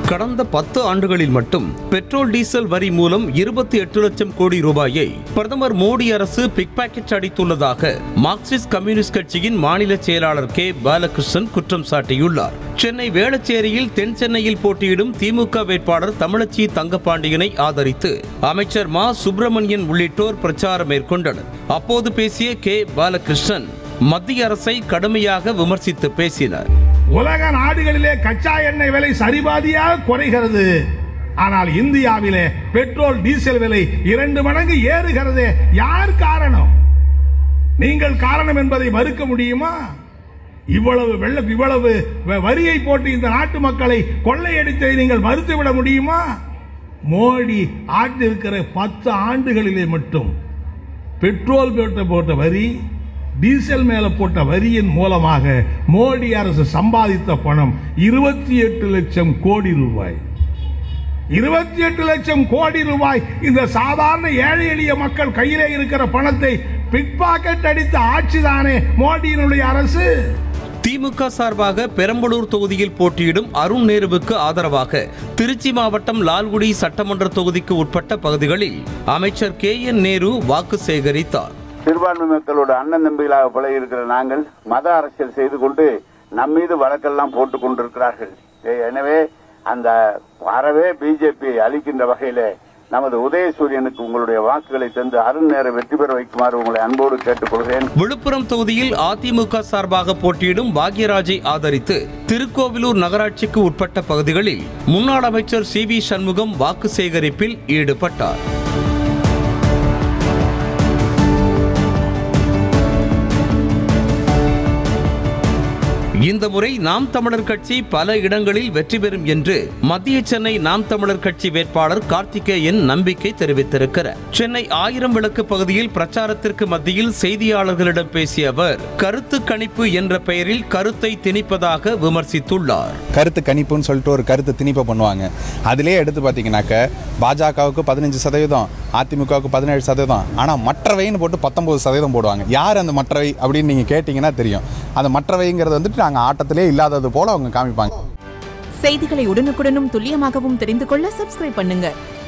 கடந்த பத்து ஆண்டுகளில் மட்டும் பெட்ரோல் டீசல் வரி மூலம் இருபத்தி எட்டு லட்சம் கோடி ரூபாயை பிரதமர் மோடி அரசு பிக் பாக்கெட் அடித்துள்ளதாக மார்க்சிஸ்ட் கம்யூனிஸ்ட் கட்சியின் மாநில செயலாளர் கே பாலகிருஷ்ணன் குற்றம் சாட்டியுள்ளார் சென்னை வேளச்சேரியில் தென் சென்னையில் போட்டியிடும் திமுக வேட்பாளர் தமிழச்சி தங்கப்பாண்டியனை ஆதரித்து அமைச்சர் மா சுப்பிரமணியன் உள்ளிட்டோர் பிரச்சாரம் மேற்கொண்டனர் அப்போது பேசிய கே பாலகிருஷ்ணன் மத்திய அரசை கடுமையாக விமர்சித்து பேசினார் உலக நாடுகளிலே கச்சா எண்ணெய் விலை சரிபாதியாக குறைகிறது ஆனால் இந்தியாவிலே பெட்ரோல் டீசல் விலை இரண்டு மடங்கு ஏறுகிறது யார் காரணம் நீங்கள் காரணம் என்பதை மறுக்க முடியுமா இவ்வளவு வெள்ள இவ்வளவு வ- வரியை போட்டு இந்த நாட்டு மக்களை கொள்ளையடித்ததை நீங்கள் மறுத்துவிட முடியுமா மோடி ஆட்டிருக்கிற பத்து ஆண்டுகளிலே மட்டும் பெட்ரோல் போட்ட போட்ட வரி டீசல் மேல போட்ட வரியின் மூலமாக மோடி அரசு சம்பாதித்த பணம் இருபத்தி எட்டு லட்சம் கோடி ரூபாய் இருபத்தி எட்டு லட்சம் கோடி ரூபாய் இந்த சாதாரண ஏழை எளிய மக்கள் கையிலே இருக்கிற பணத்தை பிக் பாக்கெட் அடித்த ஆட்சிதானே மோடியினுடைய அரசு திமுக சார்பாக பெரம்பலூர் தொகுதியில் போட்டியிடும் அருண் நேருவுக்கு ஆதரவாக திருச்சி மாவட்டம் லால்குடி சட்டமன்ற தொகுதிக்கு உட்பட்ட பகுதிகளில் அமைச்சர் கே என் நேரு வாக்கு சேகரித்தார் சிறுபான்மை மக்களோட அண்ணன் தம்பிகளாக பழகி இருக்கிற நாங்கள் மத அரசியல் செய்து கொண்டு நம் மீது வழக்கெல்லாம் போட்டுக் கொண்டிருக்கிறார்கள் எ- எனவே அந்த அறவே பிஜேபி அளிக்கின்ற வகையில நமது உதயசூரியனுக்கு உங்களுடைய வாக்குகளை தந்து அருண் நேர வெற்றி பெற வைக்குமாறு உங்களை அன்போடு கேட்டுக்கொள்கிறேன் விழுப்புரம் தொகுதியில் அதிமுக சார்பாக போட்டியிடும் பாக்யராஜை ஆதரித்து திருக்கோவிலூர் நகராட்சிக்கு உட்பட்ட பகுதிகளில் முன்னாள் அமைச்சர் சி வி சண்முகம் வாக்கு சேகரிப்பில் ஈடுபட்டார் இந்த முறை நாம் தமிழர் கட்சி பல இடங்களில் வெற்றி பெறும் என்று மத்திய சென்னை நாம் தமிழர் கட்சி வேட்பாளர் கார்த்திகேயன் நம்பிக்கை தெரிவித்திருக்கிறார் சென்னை ஆயிரம் விளக்கு பகுதியில் பிரச்சாரத்திற்கு மத்தியில் செய்தியாளர்களிடம் பேசிய அவர் கருத்து கணிப்பு என்ற பெயரில் கருத்தை திணிப்பதாக விமர்சித்துள்ளார் கருத்து கணிப்புன்னு சொல்லிட்டு ஒரு கருத்து திணிப்பை பண்ணுவாங்க அதிலே எடுத்து பார்த்தீங்கன்னாக்க பாஜகவுக்கு பதினஞ்சு சதவீதம் அதிமுகவுக்கு பதினேழு சதவீதம் ஆனால் மற்றவைன்னு போட்டு பத்தொன்பது சதவீதம் போடுவாங்க யார் அந்த மற்றவை அப்படின்னு நீங்கள் கேட்டிங்கன்னா தெரியும் அந்த மற்றவைங்கிறது வந்துட்டு நாங்கள் ஆட்டத்திலே இல்லாதது போல் அவங்க காமிப்பாங்க செய்திகளை உடனுக்குடனும் துல்லியமாகவும் தெரிந்து கொள்ள சப்ஸ்கிரைப் பண்ணுங்க